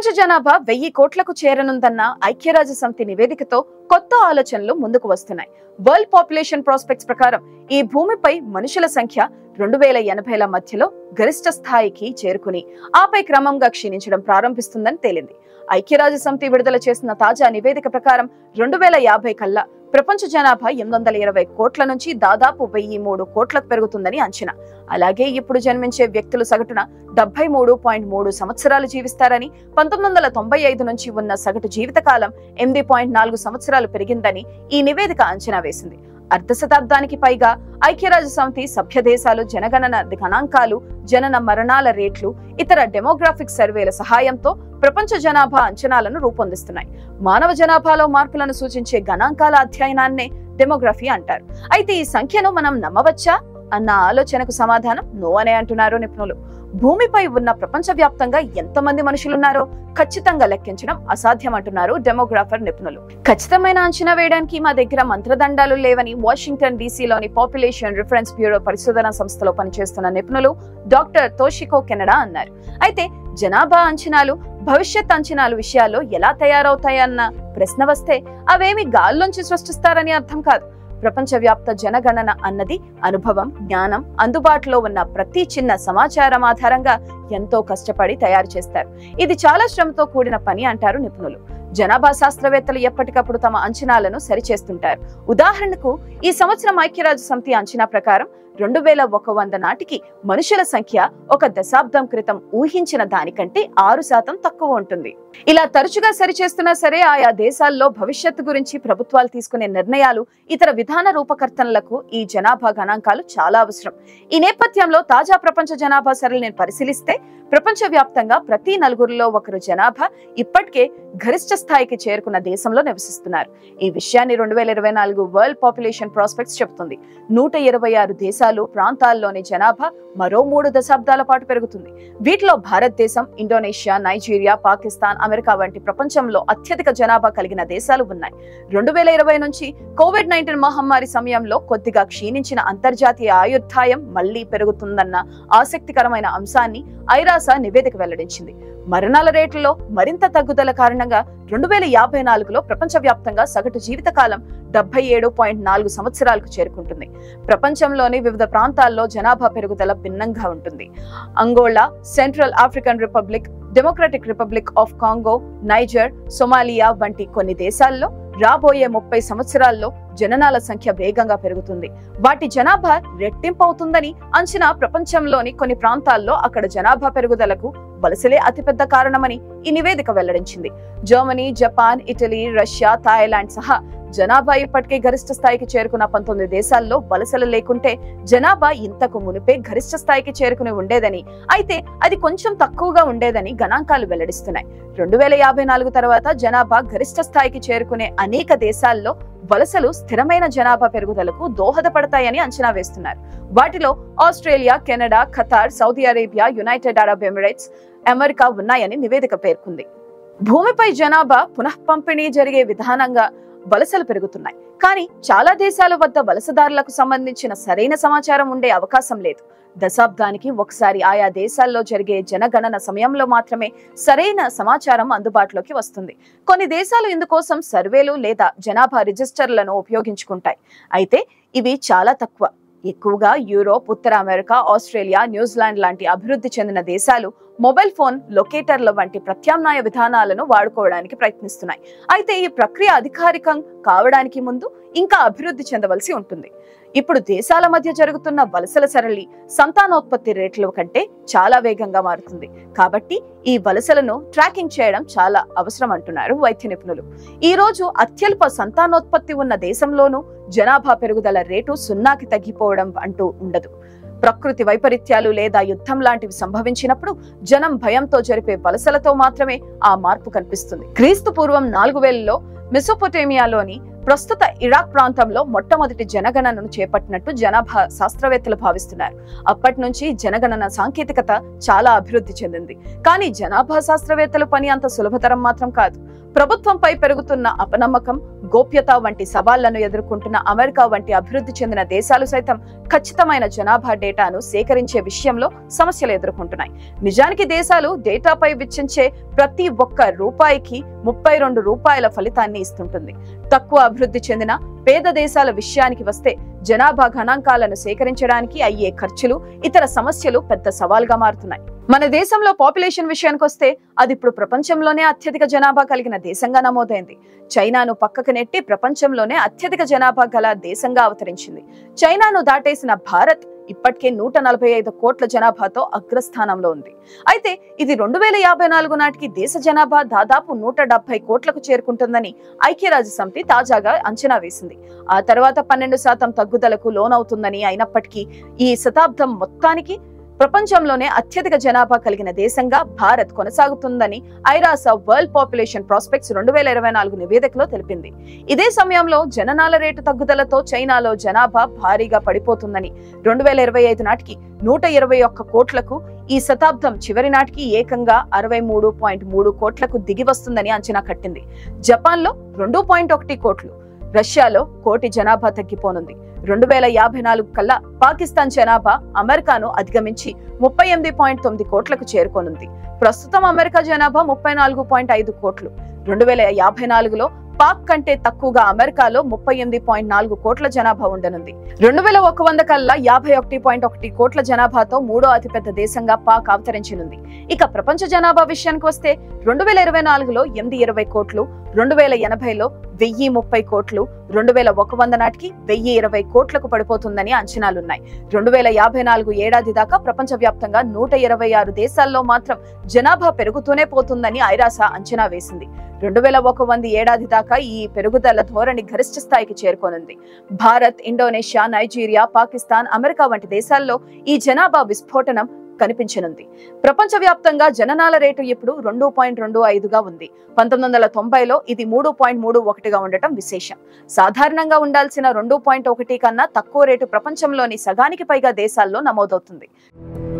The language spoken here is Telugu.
ప్రపంచ జనాభా వెయ్యి కోట్లకు చేరనుందన్న ఐక్యరాజ్య సమితి నివేదికతో కొత్త ఆలోచనలు ముందుకు వస్తున్నాయి వరల్డ్ పాపులేషన్ ప్రాస్పెక్ట్స్ ప్రకారం ఈ భూమిపై మనుషుల సంఖ్య రెండు వేల ఎనభైల మధ్యలో గరిష్ట స్థాయికి చేరుకుని ఆపై క్రమంగా క్షీణించడం ప్రారంభిస్తుందని తేలింది ఐక్యరాజ్య సమితి విడుదల చేసిన తాజా నివేదిక ప్రకారం రెండు వేల యాభై కల్లా ప్రపంచ జనాభా ఎనిమిది వందల ఇరవై కోట్ల నుంచి దాదాపు వెయ్యి మూడు కోట్లకు పెరుగుతుందని అంచనా అలాగే ఇప్పుడు జన్మించే వ్యక్తులు సగటున డెబ్బై మూడు పాయింట్ మూడు సంవత్సరాలు జీవిస్తారని పంతొమ్మిది వందల తొంభై ఐదు నుంచి ఉన్న సగటు జీవితకాలం ఎనిమిది పాయింట్ నాలుగు సంవత్సరాలు పెరిగిందని ఈ నివేదిక అంచనా వేసింది అర్ధ శతాబ్దానికి పైగా ఐక్యరాజ్య సమితి సభ్య దేశాలు జనగణన గణాంకాలు జనన మరణాల రేట్లు ఇతర డెమోగ్రాఫిక్ సర్వేల సహాయంతో ప్రపంచ జనాభా అంచనాలను రూపొందిస్తున్నాయి మానవ జనాభాలో మార్పులను సూచించే గణాంకాల అధ్యయనాన్నే డెమోగ్రఫీ అంటారు అయితే ఈ సంఖ్యను మనం నమ్మవచ్చా అన్న ఆలోచనకు సమాధానం నో అనే అంటున్నారు నిపుణులు భూమిపై ఉన్న ప్రపంచవ్యాప్తంగా ఎంతమంది మనుషులున్నారో ఖచ్చితంగా లెక్కించడం అసాధ్యం అంటున్నారు డెమోగ్రాఫర్ నిపుణులు ఖచ్చితమైన అంచనా వేయడానికి మా దగ్గర మంత్రదండాలు లేవని వాషింగ్టన్ డీసీలోని పాపులేషన్ రిఫరెన్స్ బ్యూరో పరిశోధన సంస్థలో పనిచేస్తున్న నిపుణులు డాక్టర్ తోషికో కెనడా అన్నారు అయితే జనాభా అంచనాలు భవిష్యత్ అంచనాలు విషయాల్లో ఎలా తయారవుతాయన్న ప్రశ్న వస్తే అవేమి గాల్లోంచి సృష్టిస్తారని అర్థం కాదు ప్రపంచవ్యాప్త జనగణన అన్నది అనుభవం జ్ఞానం అందుబాటులో ఉన్న ప్రతి చిన్న సమాచారం ఆధారంగా ఎంతో కష్టపడి తయారు చేస్తారు ఇది చాలా శ్రమతో కూడిన పని అంటారు నిపుణులు జనాభా శాస్త్రవేత్తలు ఎప్పటికప్పుడు తమ అంచనాలను సరిచేస్తుంటారు ఉదాహరణకు ఈ సంవత్సరం ఐక్యరాజ్య సమితి అంచనా ప్రకారం రెండు వేల ఒక వంద నాటికి మనుషుల సంఖ్య ఒక దశాబ్దం క్రితం ఊహించిన దానికంటే ఆరు శాతం తక్కువ ఉంటుంది ఇలా తరచుగా సరిచేస్తున్నా సరే ఆయా దేశాల్లో భవిష్యత్తు గురించి ప్రభుత్వాలు తీసుకునే నిర్ణయాలు ఇతర విధాన రూపకర్తనలకు ఈ జనాభా గణాంకాలు చాలా అవసరం ఈ నేపథ్యంలో తాజా ప్రపంచ జనాభా సరళిని పరిశీలిస్తే ప్రపంచవ్యాప్తంగా ప్రతి నలుగురిలో ఒకరు జనాభా ఇప్పటికే గరిష్ట స్థాయికి చేరుకున్న దేశంలో నివసిస్తున్నారు ఈ విషయాన్ని రెండు వేల ఇరవై నాలుగు వరల్డ్ పాపులేషన్ ప్రాస్పెక్ట్స్ చెబుతుంది నూట ఇరవై ఆరు దేశాలు ప్రాంతాల్లోని జనాభా మరో మూడు దశాబ్దాల పాటు పెరుగుతుంది వీటిలో భారతదేశం ఇండోనేషియా నైజీరియా పాకిస్తాన్ అమెరికా వంటి ప్రపంచంలో అత్యధిక జనాభా కలిగిన దేశాలు ఉన్నాయి రెండు వేల ఇరవై నుంచి కోవిడ్ నైన్టీన్ మహమ్మారి సమయంలో కొద్దిగా క్షీణించిన అంతర్జాతీయ ఆయుర్దాయం మళ్లీ పెరుగుతుందన్న ఆసక్తికరమైన అంశాన్ని ఐరాస నివేదిక వెల్లడించింది మరణాల రేట్లలో మరింత తగ్గుదల కారణంగా రెండు వేల యాభై నాలుగులో ప్రపంచవ్యాప్తంగా సగటు జీవితకాలం డెబ్బై ఏడు పాయింట్ నాలుగు సంవత్సరాలకు చేరుకుంటుంది ప్రపంచంలోని వివిధ ప్రాంతాల్లో జనాభా పెరుగుదల భిన్నంగా ఉంటుంది Angola Central African Republic Democratic Republic of Congo Niger Somalia వంటి కొన్ని దేశాల్లో రాబోయే ముప్పై సంవత్సరాల్లో జననాల సంఖ్య వేగంగా పెరుగుతుంది వాటి జనాభా రెట్టింపు అవుతుందని అంచనా ప్రపంచంలోని కొన్ని ప్రాంతాల్లో అక్కడ జనాభా పెరుగుదలకు వలసలే అతిపెద్ద కారణమని ఈ నివేదిక వెల్లడించింది Germany Japan Italy Russia Thailand సహా జనాభా ఇప్పటికే గరిష్ట స్థాయికి చేరుకున్న పంతొమ్మిది దేశాల్లో వలసలు లేకుంటే జనాభా ఇంతకు మునిపే గరిష్ట స్థాయికి చేరుకుని ఉండేదని అయితే అది కొంచెం తక్కువగా ఉండేదని గణాంకాలు వెల్లడిస్తున్నాయి రెండు వేల యాభై నాలుగు తర్వాత జనాభా గరిష్ట స్థాయికి చేరుకునే అనేక దేశాల్లో వలసలు స్థిరమైన జనాభా పెరుగుదలకు దోహదపడతాయని అంచనా వేస్తున్నారు వాటిలో Australia Canada Qatar Saudi Arabia United Arab Emirates America ఉన్నాయని నివేదిక పేర్కొంది భూమిపై జనాభా పునః పంపిణీ జరిగే విధానంగా వలసలు పెరుగుతున్నాయి కానీ చాలా దేశాల వద్ద వలసదారులకు సంబంధించిన సరైన సమాచారం ఉండే అవకాశం లేదు దశాబ్దానికి ఒకసారి ఆయా దేశాల్లో జరిగే జనగణన సమయంలో మాత్రమే సరైన సమాచారం అందుబాటులోకి వస్తుంది కొన్ని దేశాలు ఇందుకోసం సర్వేలు లేదా జనాభా రిజిస్టర్లను ఉపయోగించుకుంటాయి అయితే ఇవి చాలా తక్కువ ఎక్కువగా యూరోప్ ఉత్తర అమెరికా ఆస్ట్రేలియా న్యూజిలాండ్ లాంటి అభివృద్ధి చెందిన దేశాలు మొబైల్ ఫోన్ లొకేటర్ల వంటి ప్రత్యామ్నాయ విధానాలను వాడుకోవడానికి ప్రయత్నిస్తున్నాయి అయితే ఈ ప్రక్రియ అధికారికం కావడానికి ముందు ఇంకా అభివృద్ధి చెందవలసి ఉంటుంది ఇప్పుడు దేశాల మధ్య జరుగుతున్న వలసల సరళి సంతానోత్పత్తి రేట్ల కంటే చాలా వేగంగా మారుతుంది కాబట్టి ఈ వలసలను ట్రాకింగ్ చేయడం చాలా అవసరం అంటున్నారు వైద్య నిపుణులు ఈ రోజు అత్యల్ప సంతానోత్పత్తి ఉన్న దేశంలోనూ జనాభా పెరుగుదల రేటు సున్నాకి తగ్గిపోవడం అంటూ ఉండదు ప్రకృతి వైపరీత్యాలు లేదా యుద్ధం లాంటివి సంభవించినప్పుడు జనం భయంతో జరిపే వలసలతో మాత్రమే ఆ మార్పు కనిపిస్తుంది క్రీస్తు పూర్వం నాలుగు వేలలో మెసోపొటేమియాలోని ప్రస్తుత ఇరాక్ ప్రాంతంలో మొట్టమొదటి జనగణనను చేపట్టినట్టు జనాభా శాస్త్రవేత్తలు భావిస్తున్నారు అప్పటి నుంచి జనగణన సాంకేతికత చాలా అభివృద్ధి చెందింది కానీ జనాభా శాస్త్రవేత్తల పని అంత సులభతరం మాత్రం కాదు ప్రభుత్వంపై పెరుగుతున్న అపనమ్మకం గోప్యత వంటి సవాళ్లను ఎదుర్కొంటున్న అమెరికా వంటి అభివృద్ధి చెందిన దేశాలు సైతం ఖచ్చితమైన జనాభా డేటాను సేకరించే విషయంలో సమస్యలు ఎదుర్కొంటున్నాయి నిజానికి దేశాలు డేటాపై వెచ్చించే ప్రతి ఒక్క రూపాయికి ముప్పై రెండు రూపాయల ఫలితాన్ని ఇస్తుంటుంది తక్కువ అభివృద్ధి చెందిన పేద దేశాల విషయానికి వస్తే జనాభా గణాంకాలను సేకరించడానికి అయ్యే ఖర్చులు ఇతర సమస్యలు పెద్ద సవాల్గా మారుతున్నాయి మన దేశంలో పాపులేషన్ విషయానికి వస్తే అది ఇప్పుడు ప్రపంచంలోనే అత్యధిక జనాభా కలిగిన దేశంగా నమోదైంది చైనాను పక్కకు నెట్టి ప్రపంచంలోనే అత్యధిక జనాభా గల దేశంగా అవతరించింది చైనాను దాటేసిన భారత్ ఇప్పటికే నూట నలభై ఐదు కోట్ల జనాభాతో అగ్రస్థానంలో ఉంది అయితే ఇది రెండు వేల యాభై నాలుగు నాటికి దేశ జనాభా దాదాపు నూట డెబ్బై కోట్లకు చేరుకుంటుందని ఐక్యరాజ్య సమితి తాజాగా అంచనా వేసింది ఆ తర్వాత పన్నెండు శాతం తగ్గుదలకు లోనవుతుందని అయినప్పటికీ ఈ శతాబ్దం మొత్తానికి ప్రపంచంలోనే అత్యధిక జనాభా కలిగిన దేశంగా భారత్ కొనసాగుతుందని ఐరాస వరల్డ్ పాపులేషన్ ప్రాస్పెక్ట్స్ రెండు వేల ఇరవై నాలుగు నివేదికలో తెలిపింది ఇదే సమయంలో జననాల రేటు తగ్గుదలతో చైనాలో జనాభా భారీగా పడిపోతుందని రెండు వేల ఇరవై ఐదు నాటికి నూట ఇరవై ఒక్క కోట్లకు ఈ శతాబ్దం చివరి నాటికి ఏకంగా అరవై మూడు పాయింట్ మూడు కోట్లకు దిగి వస్తుందని అంచనా కట్టింది జపాన్లో రెండు పాయింట్ ఒకటి కోట్లు రష్యాలో కోటి జనాభా తగ్గిపోనుంది రెండు వేల యాభై నాలుగు కల్లా పాకిస్తాన్ జనాభా అమెరికాను అధిగమించి ముప్పై ఎనిమిది పాయింట్ తొమ్మిది కోట్లకు చేరుకోనుంది ప్రస్తుతం అమెరికా జనాభా ముప్పై నాలుగు పాయింట్ ఐదు కోట్లు రెండు వేల యాభై నాలుగులో పాక్ కంటే తక్కువగా అమెరికాలో ముప్పై ఎనిమిది పాయింట్ నాలుగు కోట్ల జనాభా ఉండనుంది రెండు వేల ఒక వంద కల్లా యాభై ఒకటి పాయింట్ ఒకటి కోట్ల జనాభాతో మూడో అతిపెద్ద దేశంగా పాక్ అవతరించనుంది ఇక ప్రపంచ జనాభా విషయానికి వస్తే రెండు వేల ఇరవై నాలుగులో ఎనిమిది ఇరవై కోట్లు రెండు వేల ఎనభైలో వెయ్యి ముప్పై కోట్లు రెండు వేల ఒక వంద నాటికి వెయ్యి ఇరవై కోట్లకు పడిపోతుందని అంచనాలున్నాయి రెండు వేల యాభై నాలుగు ఏడాది దాకా ప్రపంచ వ్యాప్తంగా నూట ఇరవై ఆరు దేశాల్లో మాత్రం జనాభా పెరుగుతూనే పోతుందని ఐరాస అంచనా వేసింది రెండు వేల ఒక వంద ఏడాది దాకా ఈ పెరుగుదల ధోరణి గరిష్ట స్థాయికి చేరుకోనుంది Bharat Indonesia Nigeria Pakistan America వంటి దేశాల్లో ఈ జనాభా విస్ఫోటనం కనిపించనుంది ప్రపంచవ్యాప్తంగా జననాల రేటు ఇప్పుడు రెండు పాయింట్ రెండు ఐదుగా ఉంది పంతొమ్మిది వందల తొంభైలో ఇది మూడు పాయింట్ మూడు ఒకటిగా ఉండటం విశేషం సాధారణంగా ఉండాల్సిన రెండు పాయింట్ ఒకటి కన్నా తక్కువ రేటు ప్రపంచంలోని సగానికి పైగా దేశాల్లో నమోదవుతుంది